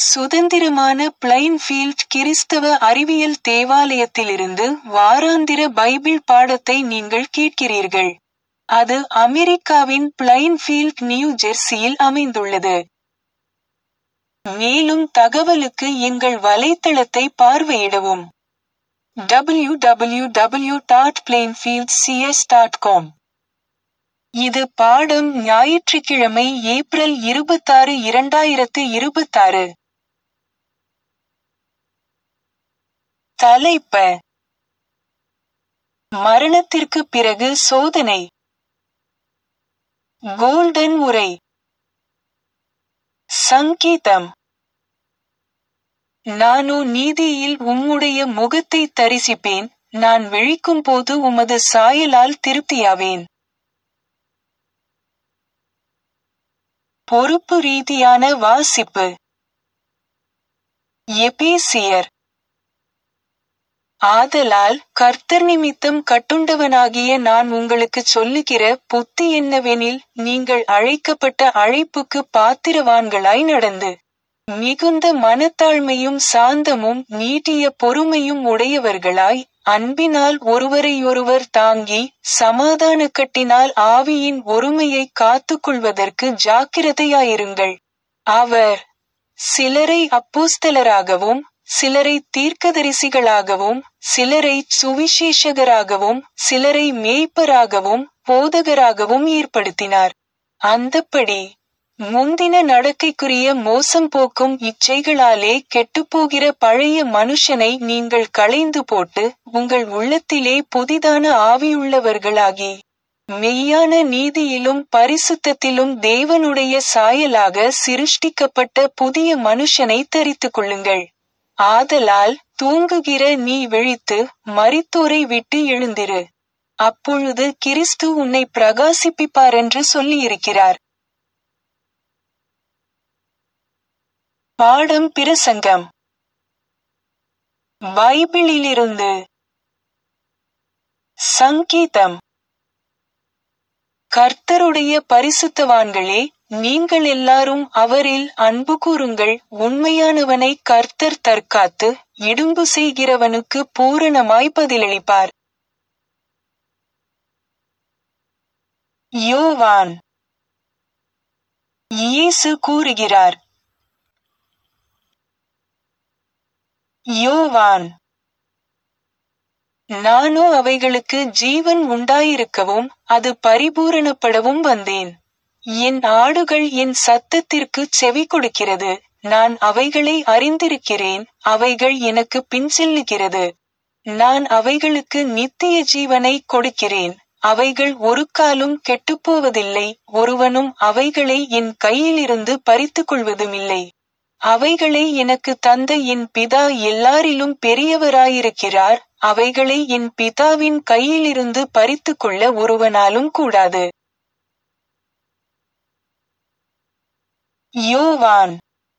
சுதந்திரமான பிளைன்ஃபீல்ட் கிறிஸ்தவ அறிவியல் தேவாலயத்திலிருந்து வாராந்திர பைபிள் பாடத்தை நீங்கள் கேட்கிறீர்கள். அது அமெரிக்காவின் பிளைன்ஃபீல்ட் நியூ ஜெர்சியில் அமைந்துள்ளது. மேலும் தகவலுக்கு எங்கள் வலைத்தளத்தை பார்வையிடவும். www.plainfieldcs.com இது பாடம் ஞாயிற்றுக்கிழமை ஏப்ரல் இருபத்தாறு இரண்டாயிரத்து இருபத்தாறு. தலைப்ப மரணத்திற்குப் பிறகு சோதனை கோல்டன் உரை சங்கீதம் நானோ நீதியில் உம்முடைய முகத்தை தரிசிப்பேன் நான் விழிக்கும்போது உமது சாயலால் திருப்தியாவேன் பொறுப்பு ரீதியான வாசிப்பு எபேசியர் ஆதலால் கர்த்தர் நிமித்தம் கட்டுண்டவனாகிய நான் உங்களுக்குச் சொல்லுகிற புத்தி என்னவெனில் நீங்கள் அழைக்கப்பட்ட அழைப்புக்கு பாத்திரவான்களாய் நடந்து மிகுந்த மனத்தாழ்மையும் சாந்தமும் நீட்டிய பொறுமையும் உடையவர்களாய் அன்பினால் ஒருவரையொருவர் தாங்கி சமாதானக்கட்டினால் ஆவியின் ஒருமையை காத்துக்கொள்வதற்கு ஜாக்கிரதையாயிருங்கள் அவர் சிலரை அப்போஸ்தலராகவும் சிலரை தீர்க்கதரிசிகளாகவும் சிலரை சுவிசேஷகராகவும் சிலரை மேய்ப்பராகவும் போதகராகவும் ஏற்படுத்தினார் அந்தப்படி முந்தின நடக்கைக்குரிய மோசம் போக்கும் இச்சைகளாலே கெட்டுப்போகிற பழைய மனுஷனை நீங்கள் களைந்து போட்டு உங்கள் உள்ளத்திலே புதிதான ஆவியுள்ளவர்களாகி மெய்யான நீதியிலும் பரிசுத்தத்திலும் தேவனுடைய சாயலாக சிருஷ்டிக்கப்பட்ட புதிய மனுஷனை தரித்துக் கொள்ளுங்கள் ஆதலால் தூங்குகிற நீ விழித்து மரித்தோரை விட்டு எழுந்திரு அப்பொழுது கிறிஸ்து உன்னை பிரகாசிப்பிப்பாரென்று சொல்லியிருக்கிறார் பாடம் பிரசங்கம் பைபிளிலிருந்து சங்கீதம் கர்த்தருடைய பரிசுத்தவான்களே நீங்கள் எல்லாரும் அவரில் அன்பு கூறுங்கள் உண்மையானவனை கர்த்தர் தற்காத்து இடும்பு செய்கிறவனுக்கு பூரணமாய் பதிலளிப்பார் யோவான் இயேசு கூறுகிறார் யோவான் நானோ அவைகளுக்கு ஜீவன் உண்டாயிருக்கவும் அது பரிபூரணப்படவும் வந்தேன் என் ஆடுகள் என் சத்தத்திற்கு செவி கொடுக்கிறது நான் அவைகளை அறிந்திருக்கிறேன் அவைகள் எனக்கு பின் செல்லுகிறது நான் அவைகளுக்கு நித்திய ஜீவனை கொடுக்கிறேன் அவைகள் ஒரு காலும் கெட்டுப்போவதில்லை ஒருவனும் அவைகளை என் கையிலிருந்து பறித்துக் கொள்வதுமில்லை அவைகளை எனக்கு தந்த என் பிதா எல்லாரிலும் பெரியவராயிருக்கிறார் அவைகளை என் பிதாவின் கையிலிருந்து பறித்துக் கொள்ள ஒருவனாலும் கூடாது யோவான்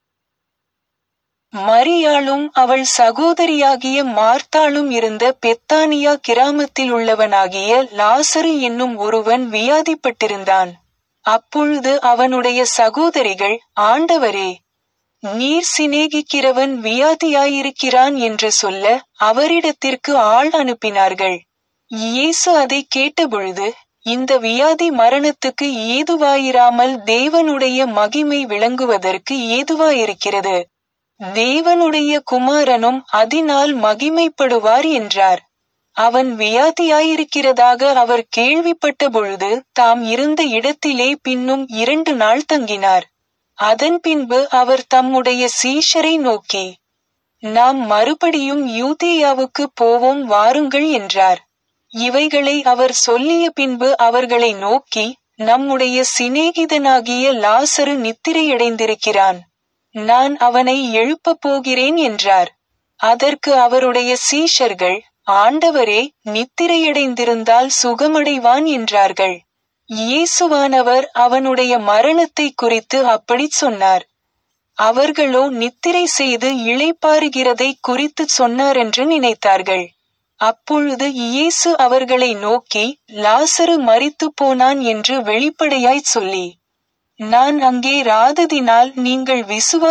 மரியாளும் அவள் சகோதரியாகிய மார்த்தாளும் இருந்த பெத்தானியா கிராமத்தில் உள்ளவனாகிய லாசரு என்னும் ஒருவன் வியாதிப்பட்டிருந்தான் அப்பொழுது அவனுடைய சகோதரிகள் ஆண்டவரே நீர் சிநேகிக்கிறவன் வியாதியாயிருக்கிறான் என்று சொல்ல அவரிடத்திற்கு ஆள் அனுப்பினார்கள் இயேசு அதை கேட்டபொழுது இந்த வியாதி மரணத்துக்கு ஏதுவாயிராமல் தேவனுடைய மகிமை விளங்குவதற்கு ஏதுவாயிருக்கிறது தேவனுடைய குமாரனும் அதனால் மகிமைப்படுவார் என்றார் அவன் வியாதியாயிருக்கிறதாக அவர் கேள்விப்பட்ட பொழுது தாம் இருந்த இடத்திலே பின்னும் இரண்டு நாள் தங்கினார் அதன் பின்பு அவர் தம்முடைய சீஷரை நோக்கி நாம் மறுபடியும் யூதேயாவுக்கு போவோம் வாருங்கள் என்றார் இவைகளை அவர் சொல்லிய பின்பு அவர்களை நோக்கி நம்முடைய சிநேகிதனாகிய லாசரு நித்திரையடைந்திருக்கிறான் நான் அவனை எழுப்பப் போகிறேன் என்றார் அதற்கு அவருடைய சீஷர்கள் ஆண்டவரே நித்திரையடைந்திருந்தால் சுகமடைவான் என்றார்கள் இயேசுவானவர் அவனுடைய மரணத்தை குறித்து அப்படிச் சொன்னார் அவர்களோ நித்திரை செய்து இளைப்பாறுகிறதை குறித்து சொன்னார் என்று நினைத்தார்கள் அப்பொழுது இயேசு அவர்களை நோக்கி லாசரு மரித்து போனான் என்று வெளிப்படையாய்ச் சொல்லி நான் அங்கே ராததினால் நீங்கள்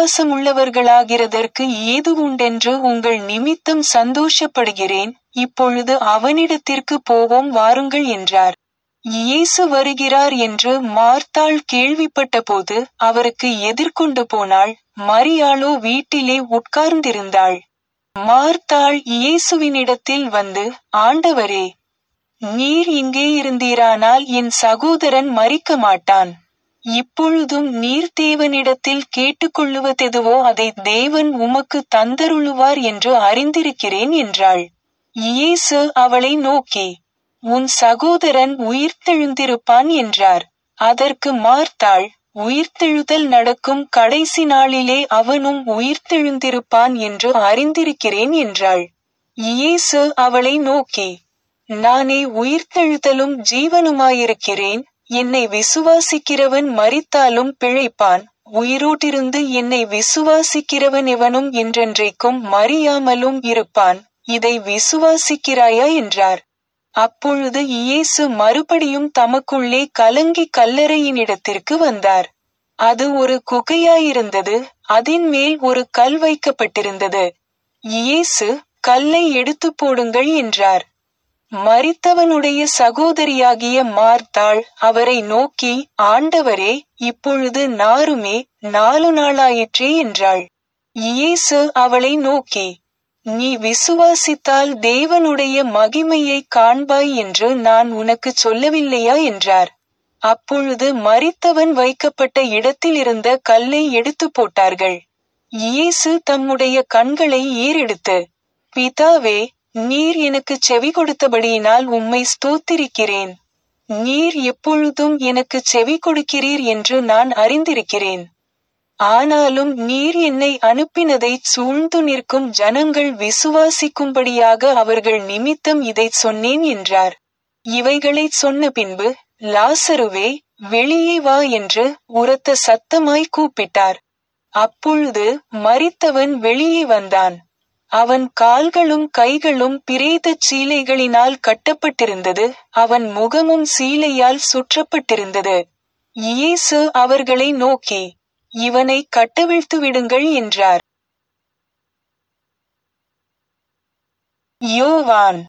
விசுவாசமுள்ளவர்களாகிறதற்கு ஏது உண்டென்று உங்கள் நிமித்தம் சந்தோஷப்படுகிறேன் இப்பொழுது அவனிடத்திற்கு போவோம் வாருங்கள் என்றார் இயேசு வருகிறார் என்று மார்த்தாள் கேள்விப்பட்டபோது அவருக்கு எதிர்கொண்டு போனாள் மரியாளோ வீட்டிலே உட்கார்ந்திருந்தாள் மார்த்தாள் இயேசுவினிடத்தில் வந்து ஆண்டவரே நீர் இங்கே இருந்தீரானால் என் சகோதரன் மறிக்க மாட்டான் இப்பொழுதும் நீர் தேவனிடத்தில் கேட்டுக்கொள்ளுவதெதுவோ அதை தேவன் உமக்கு தந்தருளுவார் என்று அறிந்திருக்கிறேன் என்றாள் இயேசு அவளை நோக்கி உன் சகோதரன் உயிர்த்தெழுந்திருப்பான் என்றார் அதற்கு மார்த்தாள் உயிர்த்தெழுதல் நடக்கும் கடைசி நாளிலே அவனும் உயிர்த்தெழுந்திருப்பான் என்று அறிந்திருக்கிறேன் என்றாள் இயேசு அவளை நோக்கி நானே உயிர்த்தெழுதலும் ஜீவனுமாயிருக்கிறேன் என்னை விசுவாசிக்கிறவன் மரித்தாலும் பிழைப்பான் உயிரோட்டிருந்து என்னை விசுவாசிக்கிறவன் எவனும் என்றென்றைக்கும் மறியாமலும் இருப்பான் இதை விசுவாசிக்கிறாயா என்றார் அப்பொழுது இயேசு மறுபடியும் தமக்குள்ளே கலங்கி கல்லறையினிடத்திற்கு வந்தார் அது ஒரு குகையாயிருந்தது அதின் மேல் ஒரு கல் வைக்கப்பட்டிருந்தது இயேசு கல்லை எடுத்து போடுங்கள் என்றார் மரித்தவனுடைய சகோதரியாகிய மார்த்தாள் அவரை நோக்கி ஆண்டவரே இப்பொழுது நாருமே நாலு நாளாயிற்றே என்றாள் இயேசு அவளை நோக்கி நீ விசுவாசித்தால் தேவனுடைய மகிமையை காண்பாய் என்று நான் உனக்கு சொல்லவில்லையா என்றார் அப்பொழுது மரித்தவன் வைக்கப்பட்ட இடத்தில் இருந்த கல்லை எடுத்து போட்டார்கள் இயேசு தம்முடைய கண்களை ஏறெடுத்து பிதாவே நீர் எனக்கு செவி கொடுத்தபடியினால் உம்மை ஸ்தோத்திரிக்கிறேன் நீர் எப்பொழுதும் எனக்கு செவி கொடுக்கிறீர் என்று நான் அறிந்திருக்கிறேன் ஆனாலும் நீர் என்னை அனுப்பினதை சூழ்ந்து நிற்கும் ஜனங்கள் விசுவாசிக்கும்படியாக அவர்கள் நிமித்தம் இதைச் சொன்னேன் என்றார் இவைகளைச் சொன்ன பின்பு லாசருவே வெளியே வா என்று உரத்த சத்தமாய் கூப்பிட்டார் அப்பொழுது மரித்தவன் வெளியே வந்தான் அவன் கால்களும் கைகளும் பிரேதச் சீலைகளினால் கட்டப்பட்டிருந்தது அவன் முகமும் சீலையால் சுற்றப்பட்டிருந்தது இயேசு அவர்களை நோக்கி இவனை கட்டவிழ்த்து விடுங்கள் என்றார் யோவான்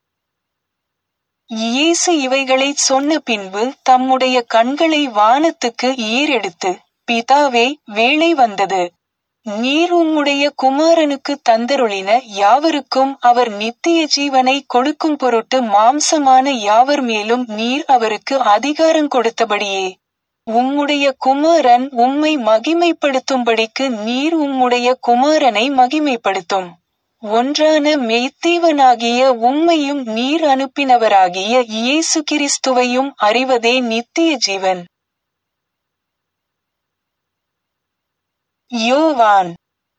இயேசு இவைகளைச் சொன்ன பின்பு தம்முடைய கண்களை வானத்துக்கு ஏறெடுத்து பிதாவே வேளை வந்தது நீர் உம்முடைய குமாரனுக்கு தந்தருளின யாவருக்கும் அவர் நித்திய ஜீவனை கொடுக்கும் பொருட்டு மாம்சமான யாவர் மேலும் நீர் அவருக்கு அதிகாரம் கொடுத்தபடியே உம்முடைய குமாரன் உம்மை மகிமைப்படுத்தும்படிக்கு நீர் உம்முடைய குமாரனை மகிமைப்படுத்தும் ஒன்றான மெய்த்தீவனாகிய உம்மையும் நீர் அனுப்பினவராகிய இயேசு கிறிஸ்துவையும் அறிவதே நித்திய ஜீவன் யோவான்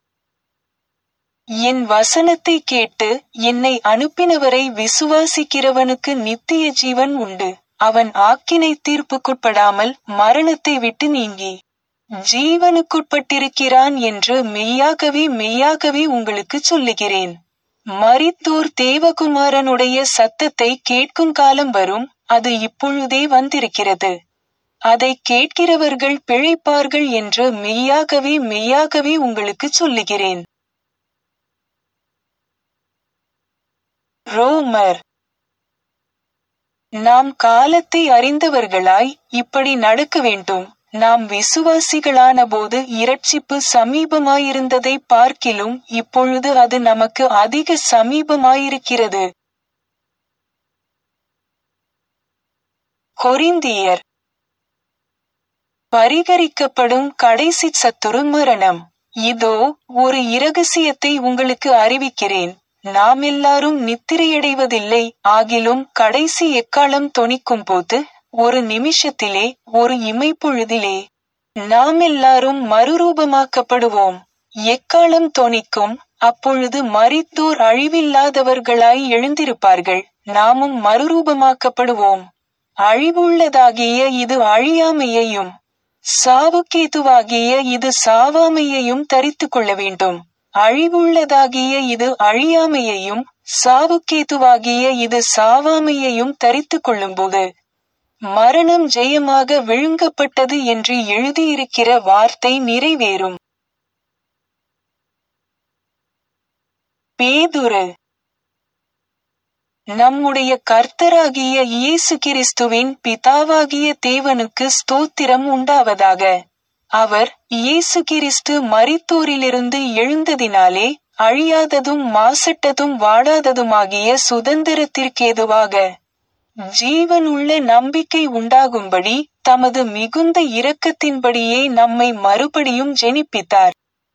என் வசனத்தை கேட்டு என்னை அனுப்பினவரை விசுவாசிக்கிறவனுக்கு நித்திய ஜீவன் உண்டு அவன் ஆக்கினை தீர்ப்புக்குட்படாமல் மரணத்தை விட்டு நீங்கி ஜீவனுக்குட்பட்டிருக்கிறான் என்று மெய்யாகவே மெய்யாகவே உங்களுக்கு சொல்லுகிறேன் மரித்தோர் தேவகுமாரனுடைய சத்தத்தை கேட்கும் காலம் வரும் அது இப்பொழுதே வந்திருக்கிறது அதை கேட்கிறவர்கள் பிழைப்பார்கள் என்று மெய்யாகவே மெய்யாகவே உங்களுக்கு சொல்லுகிறேன் ரோமர் நாம் காலத்தை அறிந்தவர்களாய் இப்படி நடக்க வேண்டும் நாம் விசுவாசிகளான போது இரட்சிப்பு சமீபமாயிருந்ததை பார்க்கிலும் இப்பொழுது அது நமக்கு அதிக சமீபமாயிருக்கிறது கொரிந்தியர் பரிகரிக்கப்படும் கடைசி சத்துரு மரணம் இதோ ஒரு இரகசியத்தை உங்களுக்கு அறிவிக்கிறேன் நாம் எல்லாரும் நித்திரையடைவதில்லை ஆகிலும் கடைசி எக்காலம் தொனிக்கும் போது ஒரு நிமிஷத்திலே ஒரு இமைப்பொழுதிலே நாம் எல்லாரும் மறுரூபமாக்கப்படுவோம் எக்காலம் தொனிக்கும் அப்பொழுது மரித்தோர் அழிவில்லாதவர்களாய் எழுந்திருப்பார்கள் நாமும் மறுரூபமாக்கப்படுவோம் அழிவுள்ளதாகிய இது அழியாமையையும் சாவுக்கேதுவாகிய இது சாவாமையையும் தரித்து கொள்ள வேண்டும் அழிவுள்ளதாகிய இது அழியாமையையும் சாவுக்கேதுவாகிய இது சாவாமையையும் தரித்து கொள்ளும்போது மரணம் ஜெயமாக விழுங்கப்பட்டது என்று எழுதியிருக்கிற வார்த்தை நிறைவேறும் பேதுரு நம்முடைய கர்த்தராகிய இயேசு கிறிஸ்துவின் பிதாவாகிய தேவனுக்கு ஸ்தோத்திரம் உண்டாவதாக அவர் இயேசு கிறிஸ்து மரித்தோரிலிருந்து எழுந்ததினாலே அழியாததும் மாசட்டதும் வாடாததுமாகிய சுதந்திரத்திற்கேதுவாக ஜீவனுள்ள நம்பிக்கை உண்டாகும்படி தமது மிகுந்த இரக்கத்தின்படியே நம்மை மறுபடியும் ஜெனிப்பித்தார்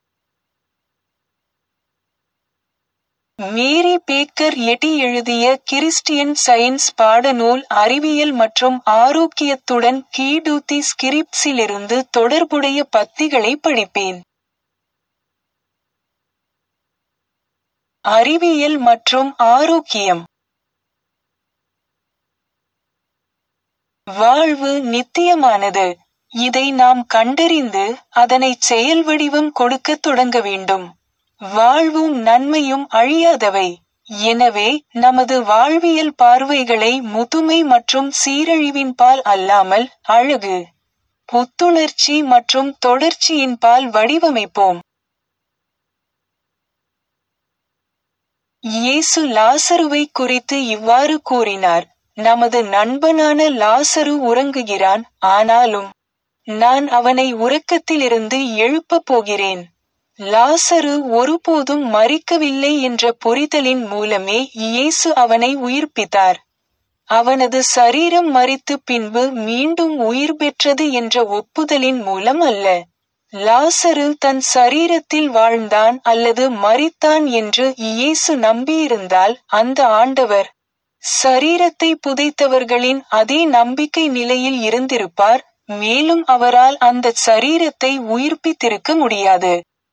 மேரி பேக்கர் எட்டி எழுதிய கிறிஸ்டியன் சயின்ஸ் பாடநூல் அறிவியல் மற்றும் ஆரோக்கியத்துடன் கீடூத்தி ஸ்கிரிப்ஸிலிருந்து தொடர்புடைய பத்திகளை படிப்பேன் அறிவியல் மற்றும் ஆரோக்கியம் வாழ்வு நித்தியமானது இதை நாம் கண்டறிந்து அதனை செயல் வடிவம் கொடுக்கத் தொடங்க வேண்டும் வாழ்வும் நன்மையும் அழியாதவை எனவே நமது வாழ்வியல் பார்வைகளை முதுமை மற்றும் சீரழிவின் பால் அல்லாமல் அழகு புத்துணர்ச்சி மற்றும் தொடர்ச்சியின் பால் வடிவமைப்போம் இயேசு லாசருவை குறித்து இவ்வாறு கூறினார் நமது நண்பனான லாசரு உறங்குகிறான் ஆனாலும் நான் அவனை உறக்கத்திலிருந்து எழுப்பப் போகிறேன் லாசரு ஒருபோதும் மறிக்கவில்லை என்ற புரிதலின் மூலமே இயேசு அவனை உயிர்ப்பித்தார் அவனது சரீரம் மறித்து பின்பு மீண்டும் உயிர் பெற்றது என்ற ஒப்புதலின் மூலம் அல்ல லாசரு தன் சரீரத்தில் வாழ்ந்தான் அல்லது மறித்தான் என்று இயேசு நம்பியிருந்தால் அந்த ஆண்டவர் சரீரத்தை புதைத்தவர்களின் அதே நம்பிக்கை நிலையில் இருந்திருப்பார் மேலும் அவரால் அந்த சரீரத்தை உயிர்ப்பித்திருக்க முடியாது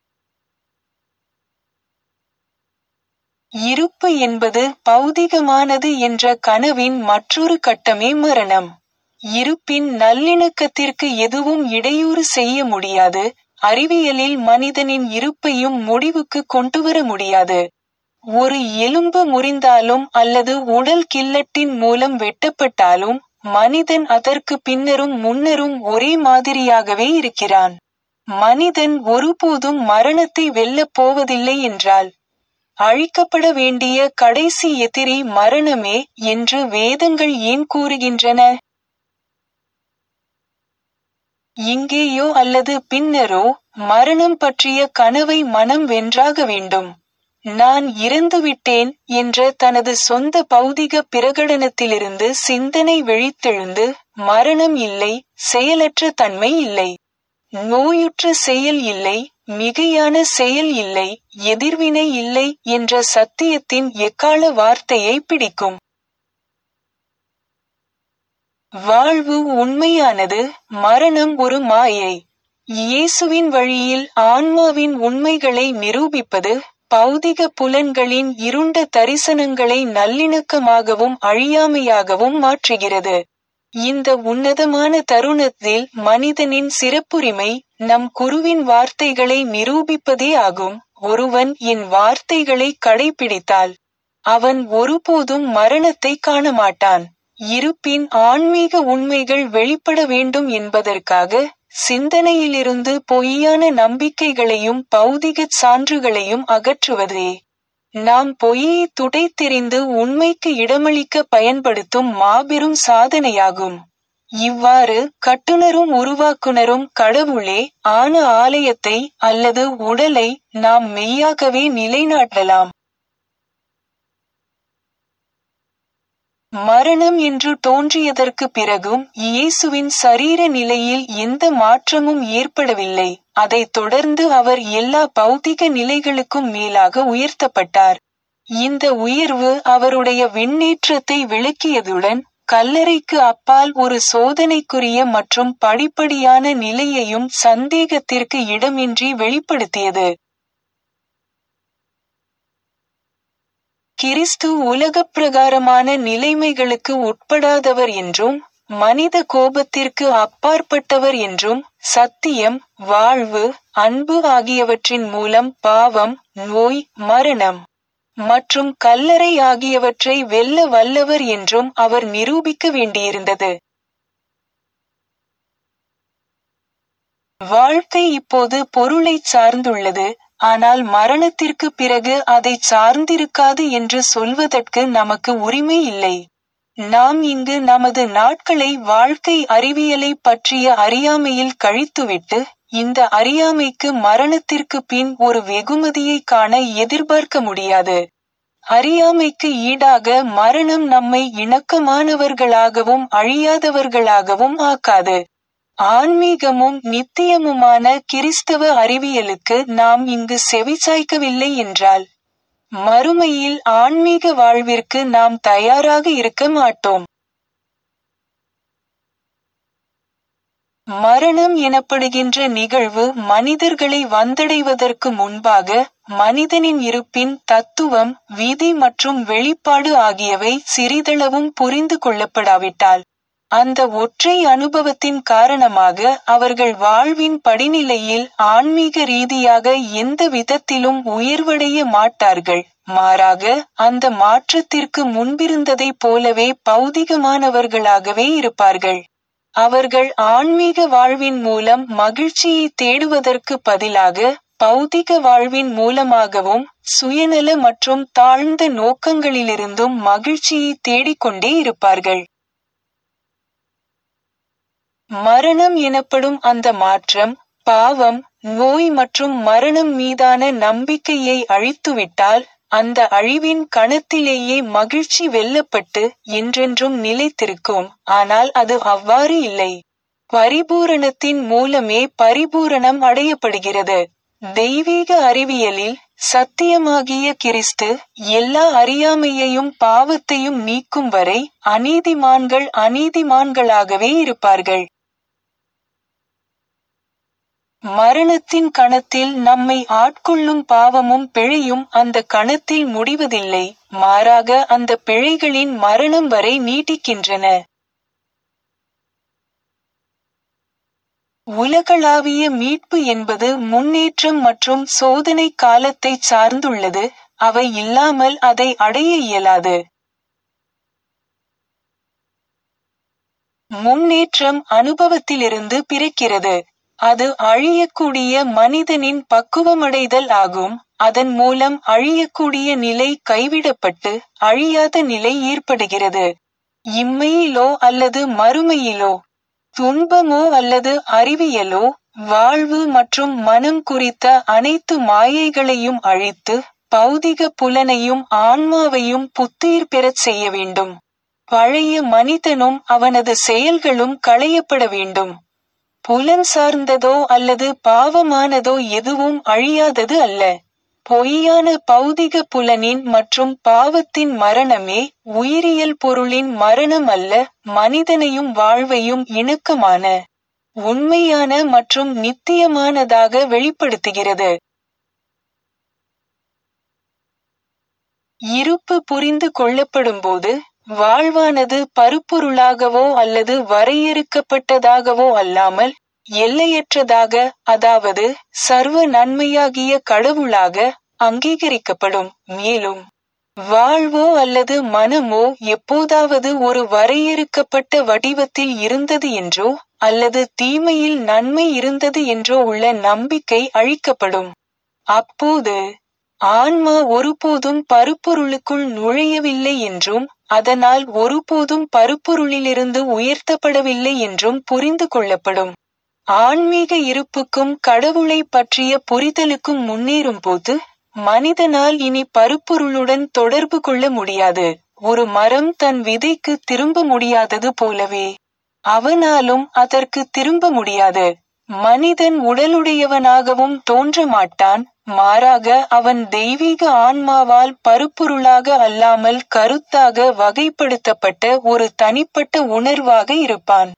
இருப்பு என்பது பௌதிகமானது என்ற கனவின் மற்றொரு கட்டமே மரணம் இருப்பின் நல்லிணக்கத்திற்கு எதுவும் இடையூறு செய்ய முடியாது அறிவியலில் மனிதனின் இருப்பையும் முடிவுக்கு கொண்டுவர முடியாது ஒரு எலும்பு முறிந்தாலும் அல்லது உடல் கில்லட்டின் மூலம் வெட்டப்பட்டாலும் மனிதன் அதற்கு பின்னரும் முன்னரும் ஒரே மாதிரியாகவே இருக்கிறான் மனிதன் ஒருபோதும் மரணத்தை வெல்லப் போவதில்லை என்றால் அழிக்கப்பட வேண்டிய கடைசி எதிரி மரணமே என்று வேதங்கள் ஏன் கூறுகின்றன இங்கேயோ அல்லது பின்னரோ மரணம் பற்றிய கனவை மனம் வென்றாக வேண்டும் நான் இறந்துவிட்டேன் என்ற தனது சொந்த பௌதிக பிரகடனத்திலிருந்து சிந்தனை வெளித்தெழுந்து மரணம் இல்லை செயலற்ற தன்மை இல்லை நோயுற்ற செயல் இல்லை மிகையான செயல் இல்லை எதிர்வினை இல்லை என்ற சத்தியத்தின் எக்கால வார்த்தையை பிடிக்கும் வாழ்வு உண்மையானது மரணம் ஒரு மாயை இயேசுவின் வழியில் ஆன்மாவின் உண்மைகளை நிரூபிப்பது பௌதிக புலன்களின் இருண்ட தரிசனங்களை நல்லிணக்கமாகவும் அழியாமையாகவும் மாற்றுகிறது இந்த உன்னதமான தருணத்தில் மனிதனின் சிறப்புரிமை நம் குருவின் வார்த்தைகளை நிரூபிப்பதே ஆகும் ஒருவன் என் வார்த்தைகளை கடைபிடித்தால் அவன் ஒருபோதும் மரணத்தை காண மாட்டான் இருப்பின் ஆன்மீக உண்மைகள் வெளிப்பட வேண்டும் என்பதற்காக சிந்தனையிலிருந்து பொய்யான நம்பிக்கைகளையும் பௌதிக சான்றுகளையும் அகற்றுவதே நாம் பொய்யை துடைத்தெறிந்து உண்மைக்கு இடமளிக்க பயன்படுத்தும் மாபெரும் சாதனையாகும் இவ்வாறு கட்டுனரும் உருவாக்குனரும் கடவுளே ஆன ஆலயத்தை அல்லது உடலை நாம் மெய்யாகவே நிலைநாட்டலாம் மரணம் என்று தோன்றியதற்கு பிறகும் இயேசுவின் சரீர நிலையில் எந்த மாற்றமும் ஏற்படவில்லை அதைத் தொடர்ந்து அவர் எல்லா பௌதிக நிலைகளுக்கும் மேலாக உயர்த்தப்பட்டார் இந்த உயர்வு அவருடைய விண்ணேற்றத்தை விளக்கியதுடன் கல்லறைக்கு அப்பால் ஒரு சோதனைக்குரிய மற்றும் படிப்படியான நிலையையும் சந்தேகத்திற்கு இடமின்றி வெளிப்படுத்தியது கிறிஸ்து உலகப் பிரகாரமான நிலைமைகளுக்கு உட்படாதவர் என்றும் மனித கோபத்திற்கு அப்பாற்பட்டவர் என்றும் சத்தியம் வாழ்வு அன்பு ஆகியவற்றின் மூலம் பாவம் நோய் மரணம் மற்றும் கல்லறை ஆகியவற்றை வெல்ல வல்லவர் என்றும் அவர் நிரூபிக்க வேண்டியிருந்தது வாழ்க்கை இப்போது பொருளைச் சார்ந்துள்ளது ஆனால் மரணத்திற்கு பிறகு அதைச் சார்ந்திருக்காது என்று சொல்வதற்கு நமக்கு உரிமை இல்லை நாம் இங்கு நமது நாட்களை வாழ்க்கை அறிவியலை பற்றிய அறியாமையில் கழித்துவிட்டு இந்த அறியாமைக்கு மரணத்திற்கு பின் ஒரு வெகுமதியை காண எதிர்பார்க்க முடியாது அறியாமைக்கு ஈடாக மரணம் நம்மை இணக்கமானவர்களாகவும் அழியாதவர்களாகவும் ஆக்காது ஆன்மீகமும் நித்தியமுமான கிறிஸ்தவ அறிவியலுக்கு நாம் இங்கு செவிசாய்க்கவில்லை என்றால் மறுமையில் ஆன்மீக வாழ்விற்கு நாம் தயாராக இருக்க மாட்டோம் மரணம் எனப்படுகின்ற நிகழ்வு மனிதர்களை வந்தடைவதற்கு முன்பாக மனிதனின் இருப்பின் தத்துவம் விதி மற்றும் வெளிப்பாடு ஆகியவை சிறிதளவும் புரிந்து கொள்ளப்படாவிட்டால் அந்த ஒற்றை அனுபவத்தின் காரணமாக அவர்கள் வாழ்வின் படிநிலையில் ஆன்மீக ரீதியாக எந்த விதத்திலும் உயர்வடைய மாட்டார்கள் மாறாக அந்த மாற்றத்திற்கு முன்பிருந்ததைப் போலவே பௌதிகமானவர்களாகவே இருப்பார்கள் அவர்கள் ஆன்மீக வாழ்வின் மூலம் மகிழ்ச்சியை தேடுவதற்கு பதிலாக பௌதிக வாழ்வின் மூலமாகவும் சுயநல மற்றும் தாழ்ந்த நோக்கங்களிலிருந்தும் மகிழ்ச்சியை தேடிக்கொண்டே இருப்பார்கள் மரணம் எனப்படும் அந்த மாற்றம் பாவம் நோய் மற்றும் மரணம் மீதான நம்பிக்கையை அழித்துவிட்டால் அந்த அழிவின் கணத்திலேயே மகிழ்ச்சி வெல்லப்பட்டு என்றென்றும் நிலைத்திருக்கும் ஆனால் அது அவ்வாறு இல்லை பரிபூரணத்தின் மூலமே பரிபூரணம் அடையப்படுகிறது தெய்வீக அறிவியலில் சத்தியமாகிய கிறிஸ்து எல்லா அறியாமையையும் பாவத்தையும் நீக்கும் வரை அநீதிமான்கள் அநீதிமான்களாகவே இருப்பார்கள் மரணத்தின் கணத்தில் நம்மை ஆட்கொள்ளும் பாவமும் பிழையும் அந்த கணத்தில் முடிவதில்லை மாறாக அந்த பிழைகளின் மரணம் வரை நீட்டிக்கின்றன உலகளாவிய மீட்பு என்பது முன்னேற்றம் மற்றும் சோதனை காலத்தை சார்ந்துள்ளது அவை இல்லாமல் அதை அடைய இயலாது முன்னேற்றம் அனுபவத்திலிருந்து பிறக்கிறது அது அழியக்கூடிய மனிதனின் பக்குவமடைதல் ஆகும் அதன் மூலம் அழியக்கூடிய நிலை கைவிடப்பட்டு அழியாத நிலை ஏற்படுகிறது இம்மையிலோ அல்லது மறுமையிலோ துன்பமோ அல்லது அறிவியலோ வாழ்வு மற்றும் மனம் குறித்த அனைத்து மாயைகளையும் அழித்து பௌதிக புலனையும் ஆன்மாவையும் புத்துயிர் பெறச் செய்ய வேண்டும் பழைய மனிதனும் அவனது செயல்களும் களையப்பட வேண்டும் புலன் சார்ந்ததோ அல்லது பாவமானதோ எதுவும் அழியாதது அல்ல பொய்யான பௌதிக புலனின் மற்றும் பாவத்தின் மரணமே உயிரியல் பொருளின் மரணம் அல்ல மனிதனையும் வாழ்வையும் இணக்கமான உண்மையான மற்றும் நித்தியமானதாக வெளிப்படுத்துகிறது இருப்பு புரிந்து கொள்ளப்படும்போது வாழ்வானது பருப்பொருளாகவோ அல்லது வரையறுக்கப்பட்டதாகவோ அல்லாமல் எல்லையற்றதாக அதாவது சர்வ நன்மையாகிய கடவுளாக அங்கீகரிக்கப்படும் மேலும் வாழ்வோ அல்லது மனமோ எப்போதாவது ஒரு வரையறுக்கப்பட்ட வடிவத்தில் இருந்தது என்றோ அல்லது தீமையில் நன்மை இருந்தது என்றோ உள்ள நம்பிக்கை அழிக்கப்படும் அப்போது ஆன்மா ஒருபோதும் பருப்பொருளுக்குள் நுழையவில்லை என்றும் அதனால் ஒருபோதும் பருப்பொருளிலிருந்து உயர்த்தப்படவில்லை என்றும் புரிந்து கொள்ளப்படும் ஆன்மீக இருப்புக்கும் கடவுளை பற்றிய புரிதலுக்கும் முன்னேறும் போது மனிதனால் இனி பருப்பொருளுடன் தொடர்பு கொள்ள முடியாது ஒரு மரம் தன் விதைக்கு திரும்ப முடியாதது போலவே அவனாலும் அதற்கு திரும்ப முடியாது மனிதன் உடலுடையவனாகவும் தோன்ற மாட்டான் மாறாக அவன் தெய்வீக ஆன்மாவால் பருப்பொருளாக அல்லாமல் கருத்தாக வகைப்படுத்தப்பட்ட ஒரு தனிப்பட்ட உணர்வாக இருப்பான்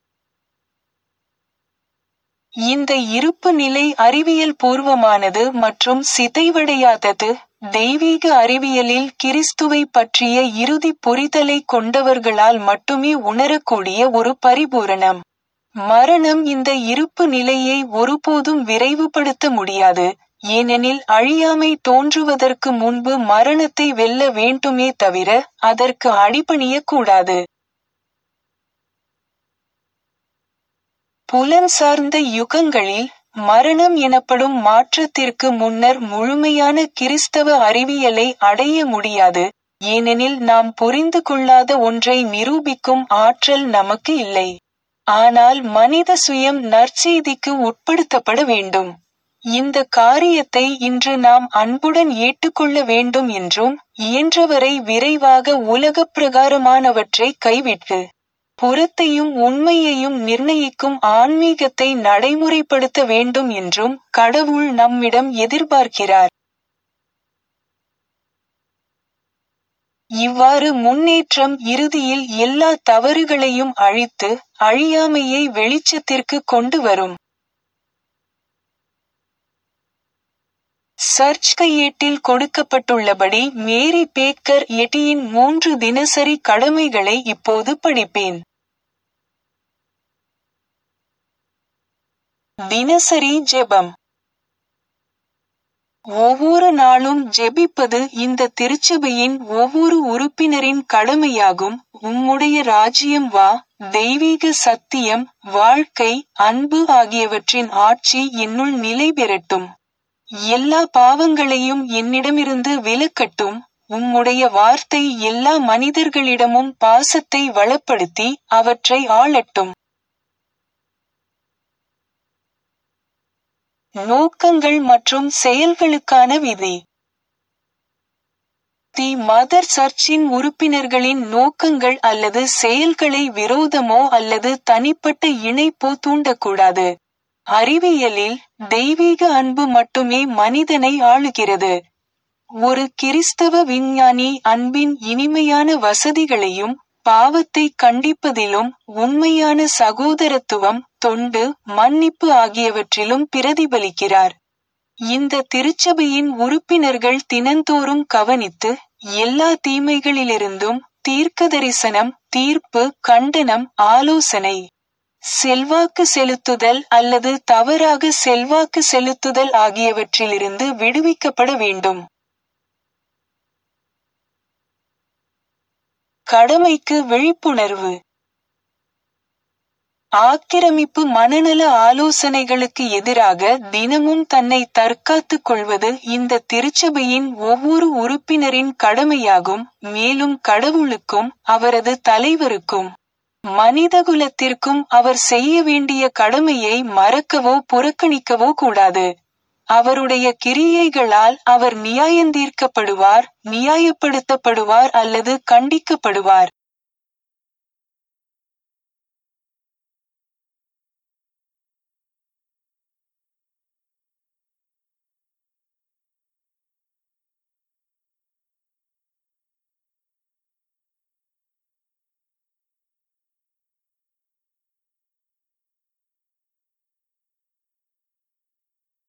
இந்த இருப்பு நிலை அறிவியல் பூர்வமானது மற்றும் சிதைவடையாதது தெய்வீக அறிவியலில் கிறிஸ்துவை பற்றிய இறுதி புரிதலை கொண்டவர்களால் மட்டுமே உணரக்கூடிய ஒரு பரிபூரணம் மரணம் இந்த இருப்பு நிலையை ஒருபோதும் விரைவுபடுத்த முடியாது ஏனெனில் அழியாமை தோன்றுவதற்கு முன்பு மரணத்தை வெல்ல வேண்டுமே தவிர அதற்கு அடிபணிய கூடாது புலன் சார்ந்த யுகங்களில் மரணம் எனப்படும் மாற்றத்திற்கு முன்னர் முழுமையான கிறிஸ்தவ அறிவியலை அடைய முடியாது ஏனெனில் நாம் புரிந்து கொள்ளாத ஒன்றை நிரூபிக்கும் ஆற்றல் நமக்கு இல்லை ஆனால் மனித சுயம் நற்செய்திக்கு உட்படுத்தப்பட வேண்டும் இந்த காரியத்தை இன்று நாம் அன்புடன் ஏற்றுக்கொள்ள வேண்டும் என்றும் இயன்றவரை விரைவாக உலகப் பிரகாரமானவற்றை கைவிட்டு புறத்தையும் உண்மையையும் நிர்ணயிக்கும் ஆன்மீகத்தை நடைமுறைப்படுத்த வேண்டும் என்றும் கடவுள் நம்மிடம் எதிர்பார்க்கிறார் இவ்வாறு முன்னேற்றம் இறுதியில் எல்லா தவறுகளையும் அழித்து அழியாமையை வெளிச்சத்திற்கு கொண்டு வரும் சர்ச் கையேட்டில் கொடுக்கப்பட்டுள்ளபடி மேரி பேக்கர் எட்டியின் மூன்று தினசரி கடமைகளை இப்போது படிப்பேன் தினசரி ஜெபம் ஒவ்வொரு நாளும் ஜெபிப்பது இந்த திருச்சபையின் ஒவ்வொரு உறுப்பினரின் கடமையாகும் உம்முடைய ராஜ்யம் வா தெய்வீக சத்தியம் வாழ்க்கை அன்பு ஆகியவற்றின் ஆட்சி என்னுள் நிலை பெறட்டும் எல்லா பாவங்களையும் என்னிடமிருந்து விலக்கட்டும் உம்முடைய வார்த்தை எல்லா மனிதர்களிடமும் பாசத்தை வளப்படுத்தி அவற்றை ஆளட்டும் நோக்கங்கள் மற்றும் செயல்களுக்கான விதி தி மதர் சர்ச்சின் உறுப்பினர்களின் நோக்கங்கள் அல்லது செயல்களை விரோதமோ அல்லது தனிப்பட்ட இணைப்போ தூண்டக்கூடாது அறிவியலில் தெய்வீக அன்பு மட்டுமே மனிதனை ஆளுகிறது ஒரு கிறிஸ்தவ விஞ்ஞானி அன்பின் இனிமையான வசதிகளையும் பாவத்தை கண்டிப்பதிலும் உண்மையான சகோதரத்துவம் தொண்டு மன்னிப்பு ஆகியவற்றிலும் பிரதிபலிக்கிறார் இந்த திருச்சபையின் உறுப்பினர்கள் தினந்தோறும் கவனித்து எல்லா தீமைகளிலிருந்தும் தீர்க்க தரிசனம் தீர்ப்பு கண்டனம் ஆலோசனை செல்வாக்கு செலுத்துதல் அல்லது தவறாக செல்வாக்கு செலுத்துதல் ஆகியவற்றிலிருந்து விடுவிக்கப்பட வேண்டும் கடமைக்கு விழிப்புணர்வு ஆக்கிரமிப்பு மனநல ஆலோசனைகளுக்கு எதிராக தினமும் தன்னை தற்காத்துக் கொள்வது இந்த திருச்சபையின் ஒவ்வொரு உறுப்பினரின் கடமையாகும் மேலும் கடவுளுக்கும் அவரது தலைவருக்கும் மனிதகுலத்திற்கும் அவர் செய்ய வேண்டிய கடமையை மறக்கவோ புறக்கணிக்கவோ கூடாது அவருடைய கிரியைகளால் அவர் நியாயந்தீர்க்கப்படுவார் நியாயப்படுத்தப்படுவார் அல்லது கண்டிக்கப்படுவார்